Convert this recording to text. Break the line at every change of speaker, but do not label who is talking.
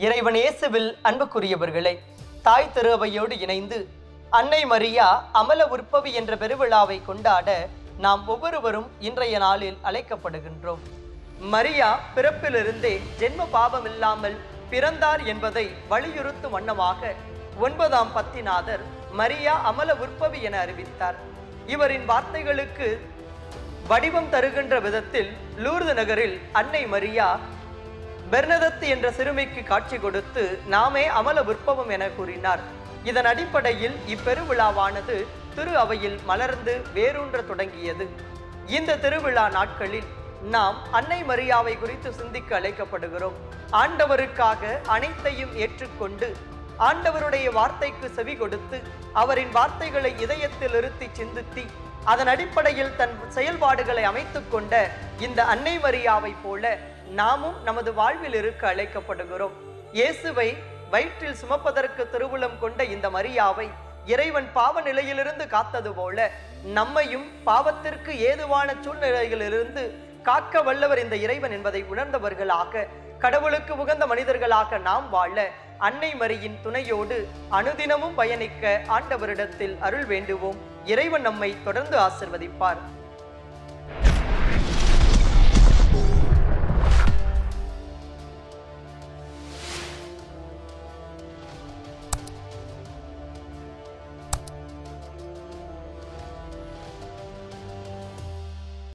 இறைவன் இயேசுவில் அன்புக்குரியவர்களே தாய் திருவையோடு இணைந்து அன்னை மரியா அமல உற்பவி என்ற பெருவிழாவை கொண்டாட நாம் ஒவ்வொருவரும் இன்றைய நாளில் அழைக்கப்படுகின்றோம் மரியா பிறப்பிலிருந்தே ஜென்ம பாவம் இல்லாமல் பிறந்தார் என்பதை வலியுறுத்தும் வண்ணமாக ஒன்பதாம் பத்திநாதர் மரியா அமல உற்பவி என அறிவித்தார் இவரின் வார்த்தைகளுக்கு வடிவம் தருகின்ற விதத்தில் லூர்து நகரில் அன்னை மரியா பெர்னதத்து என்ற சிறுமிக்கு காட்சி கொடுத்து நாமே அமல விற்பவம் என கூறினார் இதன் அடிப்படையில் இப்பெருவிழாவானது திரு அவையில் மலர்ந்து வேரூன்ற தொடங்கியது இந்த திருவிழா நாட்களில் நாம் அன்னை மரியாவை குறித்து சிந்திக்க அழைக்கப்படுகிறோம் ஆண்டவருக்காக அனைத்தையும் ஏற்றுக்கொண்டு ஆண்டவருடைய வார்த்தைக்கு செவி கொடுத்து அவரின் வார்த்தைகளை இதயத்தில் இருத்தி சிந்தித்தி அதன் அடிப்படையில் தன் செயல்பாடுகளை அமைத்துக் கொண்ட இந்த அன்னை மரியாவை போல நாமும் நமது வாழ்வில் இருக்க அழைக்கப்படுகிறோம் இயேசுவை வயிற்றில் சுமப்பதற்கு திருவுளம் கொண்ட இந்த மரியாவை இறைவன் பாவ நிலையிலிருந்து காத்தது போல நம்மையும் பாவத்திற்கு ஏதுவான சூழ்நிலைகளிலிருந்து காக்க வல்லவர் இந்த இறைவன் என்பதை உணர்ந்தவர்களாக கடவுளுக்கு உகந்த மனிதர்களாக நாம் வாழ அன்னை மரியின் துணையோடு அனுதினமும் பயணிக்க ஆண்டவரிடத்தில் அருள் வேண்டுவோம் இறைவன் நம்மை தொடர்ந்து ஆசிர்வதிப்பார்